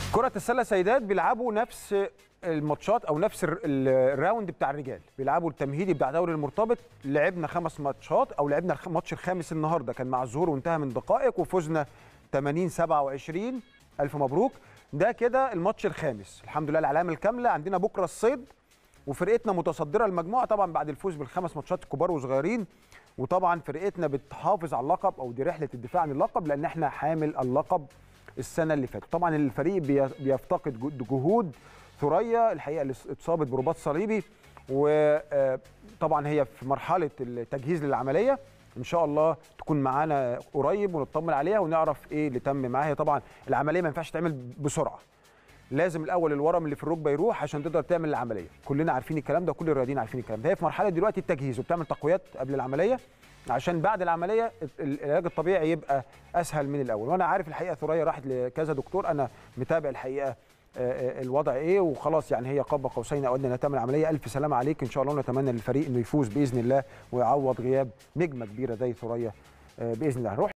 كرة السلة سيدات بيلعبوا نفس الماتشات او نفس الر- الراوند بتاع الرجال بيلعبوا التمهيدي بتاع دوري المرتبط لعبنا خمس ماتشات او لعبنا الخ- الماتش الخامس النهارده كان مع الظهور وانتهى من دقائق وفزنا 80 27 الف مبروك ده كده الماتش الخامس الحمد لله العلامه الكامله عندنا بكره الصيد وفرقتنا متصدره المجموعه طبعا بعد الفوز بالخمس ماتشات كبار وصغيرين وطبعا فرقتنا بتحافظ على اللقب او دي رحله الدفاع عن اللقب لان احنا حامل اللقب السنه اللي فاتت طبعا الفريق بي- بيفتقد جو- جهود ثريا الحقيقه اللي اتصابت برباط صليبي وطبعا هي في مرحله التجهيز للعمليه ان شاء الله تكون معانا قريب ونطمن عليها ونعرف ايه اللي تم معاها هي طبعا العمليه ما ينفعش تعمل بسرعه لازم الاول الورم اللي في الركبه يروح عشان تقدر تعمل العمليه كلنا عارفين الكلام ده وكل الرياضيين عارفين الكلام ده هي في مرحله دلوقتي التجهيز وبتعمل تقويات قبل العمليه عشان بعد العمليه ال- العلاج الطبيعي يبقى اسهل من الاول وانا عارف الحقيقه ثريا راحت لكذا دكتور انا متابع الحقيقه آه، آه، الوضع ايه وخلاص يعني هي قاب قوسين او ادنى انها تعمل عمليه الف سلامه عليك ان شاء الله ونتمنى للفريق انه يفوز باذن الله ويعوض غياب نجمه كبيره زي ثريا آه، باذن الله نروح